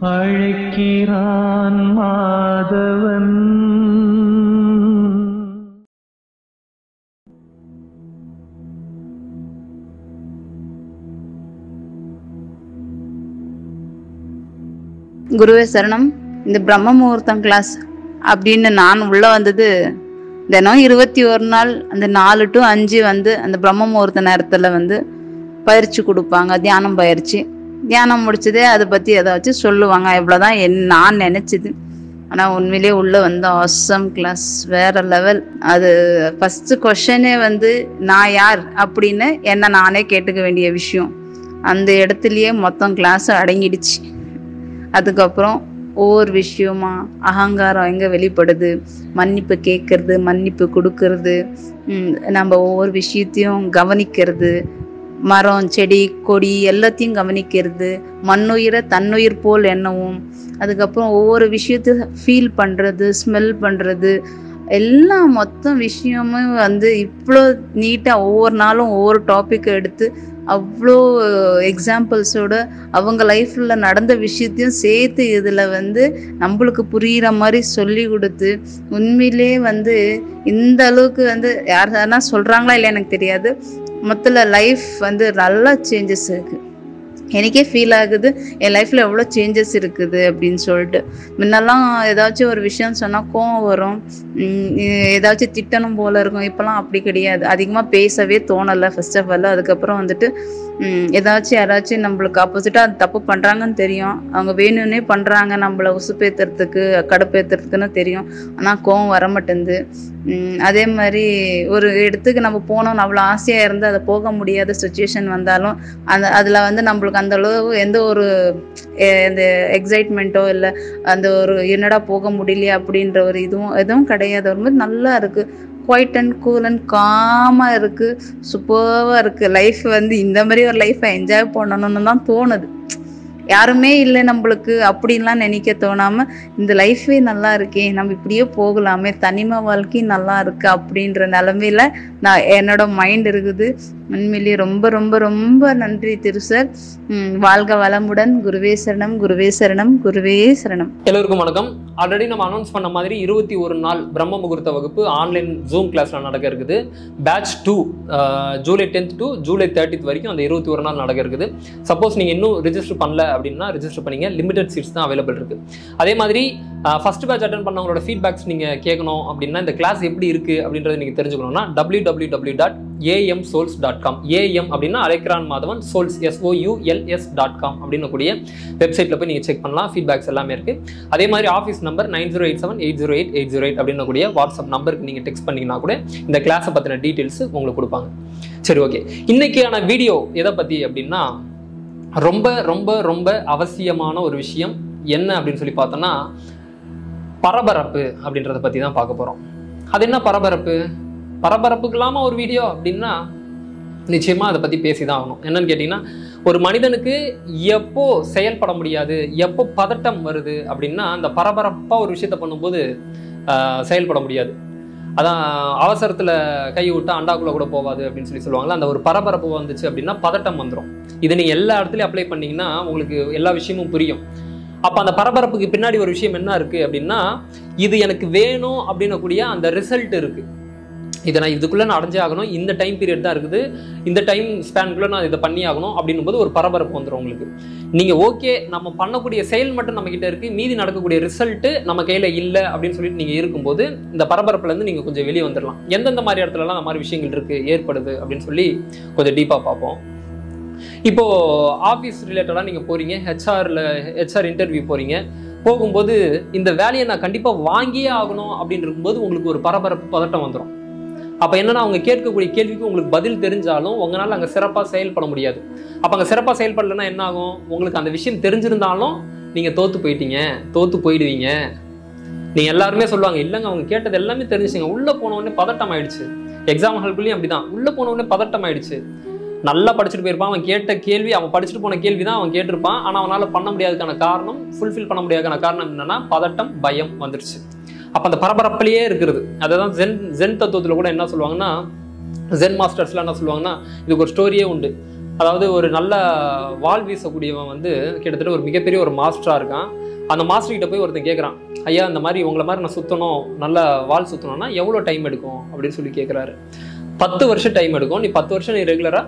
அழைக்கிறான் மாதவன் குருவே சரணம் இந்த பிரம்ம முகூர்த்தம் கிளாஸ் அப்படின்னு நான் உள்ள வந்தது தினம் இருபத்தி ஒரு நாள் அந்த நாலு டு அஞ்சு வந்து அந்த பிரம்ம முகூர்த்த நேரத்துல வந்து பயிற்சி கொடுப்பாங்க தியானம் பயிற்சி தியானம் முடிச்சதே அதை பத்தி ஏதாச்சும் சொல்லுவாங்க இவ்வளவுதான் என் நான் நினைச்சது ஆனா உண்மையிலேயே உள்ள வந்து ஆசம் கிளாஸ் வேற லெவல் அது ஃபர்ஸ்ட் கொஷனே வந்து நான் யார் அப்படின்னு என்ன நானே கேட்டுக்க வேண்டிய விஷயம் அந்த இடத்துலயே மொத்தம் கிளாஸ் அடங்கிடுச்சு அதுக்கப்புறம் ஒவ்வொரு விஷயமா அகங்காரம் எங்கே வெளிப்படுது மன்னிப்பு கேட்கறது மன்னிப்பு கொடுக்கறது ம், நம்ம ஒவ்வொரு விஷயத்தையும் கவனிக்கிறது மரம் செடி கொடி எல்லாத்தையும் கவனிக்கிறது மண்ணுயிரை தன்னுயிர் போல் எண்ணவும் அதுக்கப்புறம் ஒவ்வொரு விஷயத்தையும் ஃபீல் பண்ணுறது ஸ்மெல் பண்ணுறது எல்லா மொத்தம் விஷயமும் வந்து இவ்வளோ நீட்டாக ஒவ்வொரு நாளும் ஒவ்வொரு டாபிக் எடுத்து அவ்வளோ எக்ஸாம்பிள்ஸோட அவங்க லைஃப்பில் நடந்த விஷயத்தையும் சேர்த்து இதில் வந்து நம்மளுக்கு புரிகிற மாதிரி சொல்லி கொடுத்து உண்மையிலே வந்து இந்த அளவுக்கு வந்து யார் யாருன்னா சொல்கிறாங்களா இல்லை எனக்கு தெரியாது மொத்தத்தில் லைஃப் வந்து நல்லா சேஞ்சஸ் இருக்குது எனக்கே ஃபீல் ஆகுது என் லைஃப்பில் எவ்வளோ சேஞ்சஸ் இருக்குது அப்படின்னு சொல்லிட்டு முன்னெல்லாம் ஏதாச்சும் ஒரு விஷயம் சொன்னால் கோவம் வரும் உம் எ- ஏதாச்சும் திட்டணும் போல இருக்கும் இப்போலாம் அப்படி கிடையாது அதிகமாக பேசவே தோணலை ஃபர்ஸ்ட் ஆஃப் ஆல் அதுக்கப்புறம் வந்துட்டு உம் ஏதாச்சும் யாராச்சும் நம்மளுக்கு ஆப்போசிட்டாக அது தப்பு பண்ணுறாங்கன்னு தெரியும் அவங்க வேணும்னே பண்ணுறாங்க நம்மளை உசுப்பேத்துறதுக்கு கடுப்பேத்துறதுக்குன்னு தெரியும் ஆனால் கோவம் வர மாட்டேங்குது உம் அதே மாதிரி ஒரு இடத்துக்கு நம்ம போனோம் அவ்வளோ ஆசையாக இருந்து அதை போக முடியாத சுச்சுவேஷன் வந்தாலும் அந்த அதில் வந்து நம்மளுக்கு அந்த அளவு எந்த ஒரு எ- இந்த எக்ஸைட்மெண்ட்டோ இல்லை அந்த ஒரு என்னடா போக முடியலையே அப்படின்ற ஒரு இதுவும் எதுவும் கிடையாது ரொம்ப நல்லா இருக்குது குவைட் அண்ட் கூல் அண்ட் காமாக இருக்குது சூப்பராக இருக்குது லைஃப் வந்து இந்த மாதிரி ஒரு லைஃப்பை என்ஜாய் பண்ணணும்னு தான் தோணுது யாருமே இல்லை நம்மளுக்கு அப்படின்லாம் நினைக்க தோணாம இந்த லைஃபே நல்லா இருக்கே நம்ம இப்படியே போகலாமே தனிமை வாழ்க்கையும் நல்லா இருக்கு அப்படின்ற நிலமையில நான் என்னோட மைண்ட் இருக்குது உண்மையிலேயே ரொம்ப ரொம்ப ரொம்ப நன்றி திரு சார் உம் வாழ்க வளமுடன் குருவே சரணம் குருவே சரணம் குருவே சரணம் எல்லோருக்கும் வணக்கம் ஆல்ரெடி நம்ம அனௌன்ஸ் பண்ண மாதிரி இருபத்தி ஒரு நாள் பிரம்ம முகூர்த்த வகுப்பு ஆன்லைன் ஜூம் கிளாஸ்ல நடக்க இருக்குது batch two July tenth to July thirtieth வரைக்கும் அந்த இருபத்தி ஒரு நாள் நடக்க இருக்குது சப்போஸ் நீங்க இன்னும் ரிஜிஸ்டர் பண்ணல அப்படின்னா ரிஜிஸ்டர் பண்ணீங்க லிமிடெட் சீட்ஸ் தான் அவைலபிள் இருக்கு அதே மாதிரி ஃபர்ஸ்ட் பேட்ச் அட்டன் பண்ணவங்களோட ஃபீட்பேக்ஸ் நீங்க கேட்கணும் அப்படின்னா இந்த கிளாஸ் எப்படி இருக்கு அப்படின்றத நீங்க தெரிஞ்சுக்கணும்னா W W W dot AM souls dot com AM அப்படின்னா அலைக்ரான் Madhavan souls S O U L S dot com அப்படின்னு கூடிய வெப்சைட்ல போய் நீங்க செக் பண்ணலாம் ஃபீட்பேக்ஸ் எல்லாமே இருக்கு அதே மாதிரி office number nine zero eight seven eight zero eight eight zero eight அப்படின்னு கூடிய வாட்ஸ்அப் நம்பருக்கு நீங்க டெக்ஸ்ட் பண்ணீங்கன்னா கூட இந்த கிளாஸை பத்தின டீட்டெயில்ஸ் உங்களுக்கு கொடுப்பாங்க சரி ஓகே இன்னைக்கான வீடியோ எதை பத்தி அப்படின்னா ரொம்ப ரொம்ப ரொம்ப அவசியமான ஒரு விஷயம் என்ன அப்படின்னு சொல்லி பார்த்தோம்னா பரபரப்பு அப்படின்றத பத்தி தான் பார்க்க போறோம் அது என்ன பரபரப்பு பரபரப்புக்கு இல்லாம ஒரு வீடியோ அப்படின்னா நிச்சயமா அதை பத்தி பேசிதான் ஆகணும் என்னன்னு கேட்டீங்கன்னா ஒரு மனிதனுக்கு எப்போ செயல்பட முடியாது எப்போ பதட்டம் வருது அப்படின்னா அந்த பரபரப்பா ஒரு விஷயத்த பண்ணும்போது ஆஹ், செயல்பட முடியாது அதான் அவசரத்துல கை விட்டா அண்டாக்குள்ள கூட போகாது அப்படின்னு சொல்லி சொல்லுவாங்கல்ல அந்த ஒரு பரபரப்பு வந்துச்சு அப்படின்னா பதட்டம் வந்துடும் இது நீங்க எல்லா இடத்துலயும் அப்ளை பண்ணீங்கன்னா உங்களுக்கு எல்லா விஷயமும் புரியும் அப்ப அந்த பரபரப்புக்கு பின்னாடி ஒரு விஷயம் என்ன இருக்கு அப்படின்னா இது எனக்கு வேணும் அப்படின்னக்கூடிய அந்த ரிசல்ட் இருக்கு இதை நான் இதுக்குள்ள நான் அடைஞ்சே ஆகணும் இந்த டைம் பீரியட் தான் இருக்குது இந்த டைம் ஸ்பேனுக்குள்ள நான் இதை பண்ணி ஆகணும் அப்படின்னும் போது ஒரு பரபரப்பு வந்துடும் உங்களுக்கு நீங்க ஓகே நம்ம பண்ணக்கூடிய செயல் மட்டும் நம்ம கிட்ட இருக்கு மீதி நடக்கக்கூடிய ரிசல்ட் நம்ம கையில இல்லை அப்படின்னு சொல்லிட்டு நீங்க இருக்கும்போது இந்த பரபரப்புல இருந்து நீங்க கொஞ்சம் வெளியே வந்துடலாம் எந்தெந்த மாதிரி இடத்துலலாம் அந்த மாதிரி விஷயங்கள் இருக்கு ஏற்படுது அப்படின்னு சொல்லி கொஞ்சம் டீப்பா பார்ப்போம் இப்போ ஆஃபீஸ் ரிலேட்டடாக நீங்கள் போறீங்க ஹெச்ஆர்ல ஹெச்ஆர் இன்டர்வியூ போறீங்க போகும்போது இந்த வேலையை நான் கண்டிப்பாக வாங்கியே ஆகணும் அப்படின்னு இருக்கும்போது உங்களுக்கு ஒரு பரபரப்பு பதட்டம் வந்துடும் அப்போ என்னன்னா அவங்க கேட்கக்கூடிய கேள்விக்கு உங்களுக்கு பதில் தெரிஞ்சாலும் உங்களால் அங்கே சிறப்பாக செயல்பட முடியாது அப்போ அங்கே சிறப்பாக செயல்படலைன்னா என்ன ஆகும் உங்களுக்கு அந்த விஷயம் தெரிஞ்சிருந்தாலும் நீங்கள் தோத்து போயிட்டீங்க தோத்து போயிடுவீங்க நீங்க எல்லாருமே சொல்லுவாங்க இல்லைங்க அவங்க கேட்டது எல்லாமே தெரிஞ்சுச்சுங்க உள்ள போன உடனே பதட்டம் ஆயிடுச்சு எக்ஸாம் ஹால்குள்ளேயும் அப்படிதான் உள்ள போன உடனே பதட்டம் ஆயிடுச்சு நல்லா படிச்சுட்டு போயிருப்பான் அவன் கேட்ட கேள்வி அவன் படிச்சுட்டு போன கேள்வி தான் அவன் கேட்டிருப்பான் ஆனா அவனால பண்ண முடியாததுக்கான காரணம் ஃபுல்ஃபில் பண்ண முடியாததுக்கான காரணம் என்னன்னா பதட்டம் பயம் வந்துருச்சு அப்ப அந்த பரபரப்பிலேயே இருக்கிறது அதுதான் ஜென் ஜென் தத்துவத்துல கூட என்ன சொல்லுவாங்கன்னா ஜென் மாஸ்டர்ஸ்லாம் என்ன சொல்லுவாங்கன்னா இதுக்கு ஒரு ஸ்டோரியே உண்டு அதாவது ஒரு நல்ல வால் வீசக்கூடியவன் வந்து கிட்டத்தட்ட ஒரு மிகப்பெரிய ஒரு மாஸ்டராக இருக்கான் அந்த மாஸ்டர் கிட்ட போய் ஒருத்தன் கேட்குறான் ஐயா இந்த மாதிரி உங்களை மாதிரி நான் சுற்றணும் நல்ல வால் சுற்றணும்னா எவ்வளோ டைம் எடுக்கும் அப்படின்னு சொல்லி கேட்குறாரு பத்து வருஷம் டைம் எடுக்கும் நீ பத்து வருஷம் நீ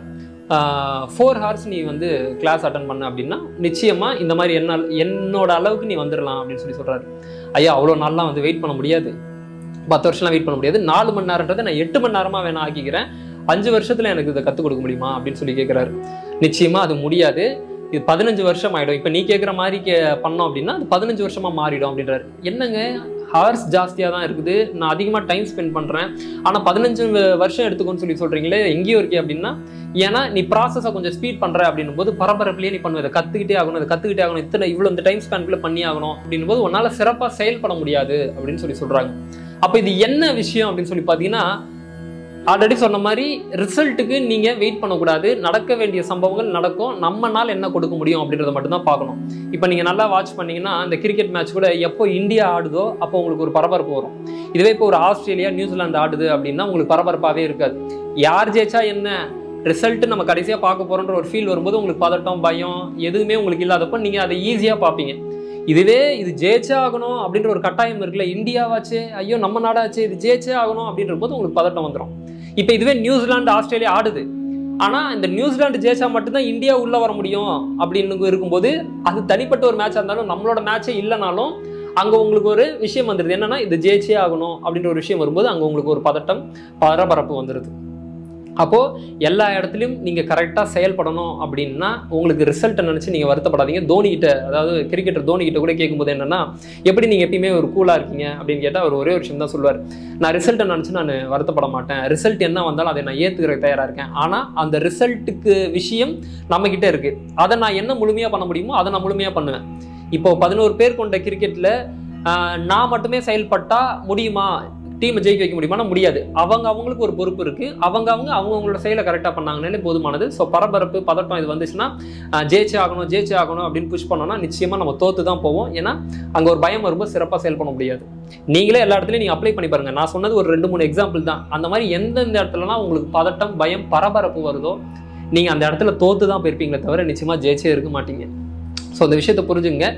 ரெகுலராக ஃபோர் ஹவர்ஸ் நீ வந்து கிளாஸ் அட்டன் பண்ண அப்படின்னா நிச்சயமாக இந்த மாதிரி என்ன என்னோட அளவுக்கு நீ வந்துடலாம் அப்படின்னு சொல்லி சொல்கிறாரு ஐயா அவ்வளோ நாள்லாம் வந்து வெயிட் பண்ண முடியாது பத்து வருஷம்லாம் வெயிட் பண்ண முடியாது நாலு மணி நேரன்றதை நான் எட்டு மணி நேரமாக வேணா ஆக்கிக்கிறேன் அஞ்சு வருஷத்தில் எனக்கு இதை கற்றுக் கொடுக்க முடியுமா அப்படின்னு சொல்லி கேட்குறாரு நிச்சயமாக அது முடியாது இது பதினஞ்சு வருஷம் ஆகிடும் இப்போ நீ கேட்குற மாதிரி கே பண்ணோம் அப்படின்னா அது பதினஞ்சு வருஷமாக மாறிடும் அப்படின்றாரு என்னங்க ஹவர்ஸ் ஜாஸ்தியாக தான் இருக்குது நான் அதிகமாக டைம் ஸ்பெண்ட் பண்ணுறேன் ஆனால் பதினஞ்சு வருஷம் எடுத்துக்கோன்னு சொல்லி சொல்கிறீங்களே எங்கேயோ இருக்கே அப்படின்னா ஏன்னா நீ ப்ராசஸை கொஞ்சம் ஸ்பீட் பண்ணுற அப்படின்னும் போது பரபரப்புலேயே நீ பண்ணுவ இதை கற்றுக்கிட்டே ஆகணும் இதை கற்றுக்கிட்டே ஆகணும் இத்தனை இவ்வளோ இந்த டைம் ஸ்பேன்குள்ளே பண்ணி ஆகணும் அப்படின்னும் போது உன்னால் சிறப்பாக செயல்பட முடியாது அப்படின்னு சொல்லி சொல்கிறாங்க அப்போ இது என்ன விஷயம் அப்படின்னு சொல்லி பார்த்தீங்கன்னா ஆல்ரெடி சொன்ன மாதிரி ரிசல்ட்டுக்கு நீங்க வெயிட் பண்ணக்கூடாது நடக்க வேண்டிய சம்பவங்கள் நடக்கும் நம்மனால என்ன கொடுக்க முடியும் அப்படின்றத மட்டும் தான் பார்க்கணும் இப்போ நீங்க நல்லா வாட்ச் பண்ணீங்கன்னா இந்த கிரிக்கெட் மேட்ச் கூட எப்போ இந்தியா ஆடுதோ அப்போ உங்களுக்கு ஒரு பரபரப்பு வரும் இதுவே இப்போ ஒரு ஆஸ்திரேலியா நியூசிலாந்து ஆடுது அப்படின்னா உங்களுக்கு பரபரப்பாகவே இருக்காது யார் ஜெயிச்சா என்ன ரிசல்ட் நம்ம கடைசியாக பார்க்க போறோன்ற ஒரு ஃபீல் வரும்போது உங்களுக்கு பதட்டம் பயம் எதுவுமே உங்களுக்கு இல்லாதப்போ நீங்கள் அதை ஈஸியாக பார்ப்பீங்க இதுவே இது ஜெயிச்சே ஆகணும் அப்படின்ற ஒரு கட்டாயம் இருக்குல்ல இந்தியாவாச்சே ஐயோ நம்ம நாடாச்சே இது ஜெயிச்சே ஆகணும் அப்படின்ற போது உங்களுக்கு பதட்டம் வந்துடும் இப்போ இதுவே நியூசிலாந்து ஆஸ்திரேலியா ஆடுது ஆனால் இந்த நியூசிலாந்து ஜெயிச்சா மட்டும்தான் இந்தியா உள்ள வர முடியும் அப்படின்னு இருக்கும்போது அது தனிப்பட்ட ஒரு மேட்சாக இருந்தாலும் நம்மளோட மேட்சே இல்லைனாலும் அங்கே உங்களுக்கு ஒரு விஷயம் வந்துடுது என்னன்னா இது ஜெயிச்சே ஆகணும் அப்படின்ற ஒரு விஷயம் வரும்போது அங்கே உங்களுக்கு ஒரு பதட்டம் பரபரப்பு வந்துடுது அப்போ எல்லா இடத்துலையும் நீங்க கரெக்டா செயல்படணும் அப்படின்னா உங்களுக்கு ரிசல்ட்டை நினைச்சு நீங்க வருத்தப்படாதீங்க தோனி கிட்ட அதாவது கிரிக்கெட்டர் தோனி கிட்ட கூட கேட்கும்போது என்னன்னா எப்படி நீங்க எப்பயுமே ஒரு கூலா இருக்கீங்க அப்படின்னு கேட்டா அவர் ஒரே ஒரு விஷயம் தான் சொல்லுவார் நான் ரிசல்ட்டை நினைச்சு நான் வருத்தப்பட மாட்டேன் ரிசல்ட் என்ன வந்தாலும் அதை நான் ஏத்துக்கிற தயாரா இருக்கேன் ஆனா அந்த ரிசல்ட்டுக்கு விஷயம் நம்ம கிட்ட இருக்கு அதை நான் என்ன முழுமையா பண்ண முடியுமோ அதை நான் முழுமையா பண்ணுவேன் இப்போ பதினோரு பேர் கொண்ட கிரிக்கெட்ல நான் மட்டுமே செயல்பட்டா முடியுமா டீமை ஜெயிக்க வைக்க முடியுமானா முடியாது அவங்க அவங்களுக்கு ஒரு பொறுப்பு இருக்கு அவங்க அவங்க அவங்களோட செயலை கரெக்டாக பண்ணாங்கன்னு போதுமானது ஸோ பரபரப்பு பதட்டம் இது வந்துச்சுன்னா அஹ், ஜெயிச்சே ஆகணும் ஜெயிச்சே ஆகணும் அப்படின்னு புஷ் பண்ணோம்னா நிச்சயமா நம்ம தோத்து தான் போவோம் ஏன்னா அங்கே ஒரு பயம் வரும்போது சிறப்பாக செயல் பண்ண முடியாது நீங்களே எல்லா இடத்துலையும் நீங்கள் அப்ளை பண்ணி பாருங்க நான் சொன்னது ஒரு ரெண்டு மூணு எக்ஸாம்பிள் தான் அந்த மாதிரி எந்தெந்த இடத்துலலாம் உங்களுக்கு பதட்டம் பயம் பரபரப்பு வருதோ நீங்கள் அந்த இடத்துல தோத்து தான் போயிருப்பீங்களே தவிர நிச்சயமாக ஜெயிச்சே இருக்க மாட்டீங்க ஸோ அந்த விஷயத்தை புரிஞ்சுங்க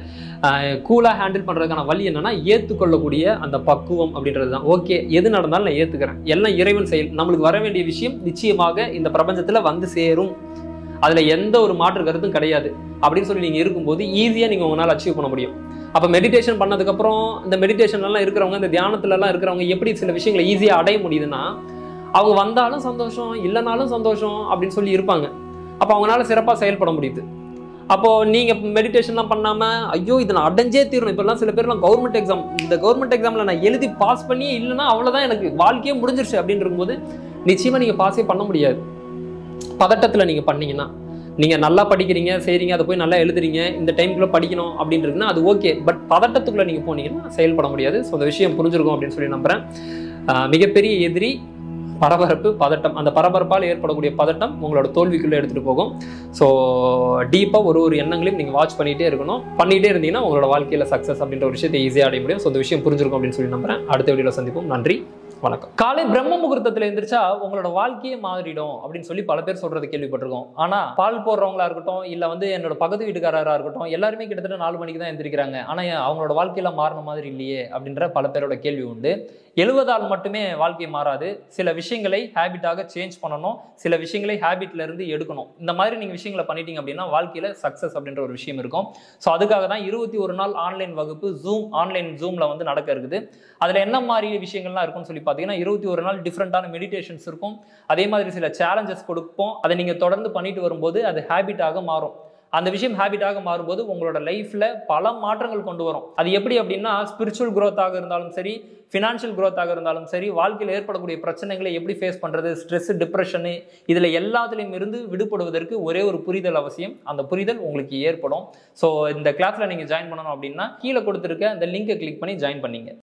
கூலாக ஹேண்டில் பண்ணுறதுக்கான வழி என்னன்னா ஏற்றுக்கொள்ளக்கூடிய அந்த பக்குவம் அப்படின்றது தான் ஓகே எது நடந்தாலும் நான் ஏற்றுக்கிறேன் எல்லாம் இறைவன் செயல் நம்மளுக்கு வர வேண்டிய விஷயம் நிச்சயமாக இந்த பிரபஞ்சத்தில் வந்து சேரும் அதில் எந்த ஒரு மாற்று கருத்தும் கிடையாது அப்படின்னு சொல்லி நீங்கள் இருக்கும்போது ஈஸியாக நீங்கள் உங்களால் அச்சீவ் பண்ண முடியும் அப்போ மெடிடேஷன் பண்ணதுக்கப்புறம் இந்த மெடிடேஷன்லாம் இருக்கிறவங்க இந்த தியானத்துலலாம் இருக்கிறவங்க எப்படி சில விஷயங்களை ஈஸியாக அடைய முடியுதுன்னா அவங்க வந்தாலும் சந்தோஷம் இல்லைனாலும் சந்தோஷம் அப்படின்னு சொல்லி இருப்பாங்க அப்போ அவங்களால சிறப்பாக செயல்பட முடியுது அப்போ நீங்க மெடிடேஷன்லாம் பண்ணாம ஐயோ இதை நான் அடைஞ்சே தீரணும் இப்பெல்லாம் சில பேர்லாம் கவர்மெண்ட் எக்ஸாம் இந்த கவர்மெண்ட் எக்ஸாம்ல நான் எழுதி பாஸ் பண்ணி இல்லைன்னா அவ்வளவுதான் எனக்கு வாழ்க்கையே முடிஞ்சிருச்சு அப்படின்னு இருக்கும்போது நிச்சயமா நீங்க பாஸே பண்ண முடியாது பதட்டத்துல நீங்க பண்ணீங்கன்னா நீங்க நல்லா படிக்கிறீங்க செய்றீங்க அதை போய் நல்லா எழுதுறீங்க இந்த டைம்குள்ள படிக்கணும் அப்படின்னு இருக்குன்னா அது ஓகே பட் பதட்டத்துக்குள்ள நீங்க போனீங்கன்னா செயல்பட முடியாது ஸோ அந்த விஷயம் புரிஞ்சிருக்கும் அப்படின்னு சொல்லி நம்புறேன் ஆஹ் மிகப்பெரிய எதிரி பரபரப்பு பதட்டம் அந்த பரபரப்பால் ஏற்படக்கூடிய பதட்டம் உங்களோட தோல்விக்குள்ளே எடுத்துகிட்டு போகும் ஸோ டீப்பாக ஒரு ஒரு எண்ணங்களையும் நீங்கள் வாட்ச் பண்ணிகிட்டே இருக்கணும் பண்ணிகிட்டே இருந்தீங்கன்னா உங்களோட வாழ்க்கையில் சக்ஸஸ் அப்படின்ற ஒரு விஷயத்தை ஈஸியாக அடைய முடியும் ஸோ இந்த விஷயம் புரிஞ்சிருக்கும் அப்படின்னு சொல்லி நம்புறேன் அடுத்த வீடியோவில் சந்திப்போம் நன்றி வணக்கம் காலை பிரம்ம முகூர்த்தத்தில் எந்திரிச்சா உங்களோட வாழ்க்கையே மாறிடும் அப்படின்னு சொல்லி பல பேர் சொல்றது கேள்விப்பட்டிருக்கோம் ஆனா பால் போடுறவங்களா இருக்கட்டும் இல்ல வந்து என்னோட பக்கத்து வீட்டுக்காரரா இருக்கட்டும் எல்லாருமே கிட்டத்தட்ட நாலு மணிக்கு தான் எந்திரிக்கிறாங்க ஆனா ஏன் அவங்களோட வாழ்க்கையில மாறின மாதிரி இல்லையே அப்படின்ற பல பேரோட கேள்வி உண்டு எழுவதால் மட்டுமே வாழ்க்கை மாறாது சில விஷயங்களை ஹேபிட்டாக சேஞ்ச் பண்ணணும் சில விஷயங்களை ஹேபிட்ல இருந்து எடுக்கணும் இந்த மாதிரி நீங்க விஷயங்களை பண்ணிட்டீங்க அப்படின்னா வாழ்க்கையில சக்சஸ் அப்படின்ற ஒரு விஷயம் இருக்கும் ஸோ அதுக்காக தான் இருபத்தி ஒரு நாள் ஆன்லைன் வகுப்பு ஜூம் ஆன்லைன் ஜூம்ல வந்து நடக்க இருக்குது அதுல என்ன மாதிரி விஷயங்கள்லாம் இருக்கும்னு சொல்லி பார்த்தீங்கன்னா இருபத்தி ஒரு நாள் டிஃப்ரெண்டான மெடிடேஷன்ஸ் இருக்கும் அதே மாதிரி சில சேலஞ்சஸ் கொடுப்போம் அதை நீங்க தொடர்ந்து பண்ணிட்டு வரும்போது அது ஹேபிட்டாக மாறும் அந்த விஷயம் ஹேபிட்டாக மாறும்போது உங்களோட லைஃப்ல பல மாற்றங்கள் கொண்டு வரும் அது எப்படி அப்படின்னா ஸ்பிரிச்சுவல் growth-ஆக இருந்தாலும் சரி ஃபினான்ஷியல் growth-ஆக இருந்தாலும் சரி வாழ்க்கையில் ஏற்படக்கூடிய பிரச்சனைகளை எப்படி ஃபேஸ் பண்றது ஸ்ட்ரெஸ் டிப்ரெஷனு இதுல எல்லாத்துலேயும் இருந்து விடுபடுவதற்கு ஒரே ஒரு புரிதல் அவசியம் அந்த புரிதல் உங்களுக்கு ஏற்படும் ஸோ இந்த கிளாஸ்ல நீங்க ஜாயின் பண்ணணும் அப்படின்னா கீழே கொடுத்துருக்க அந்த லிங்கை கிளிக் பண்ணி ஜாயின் பண்ணீங்க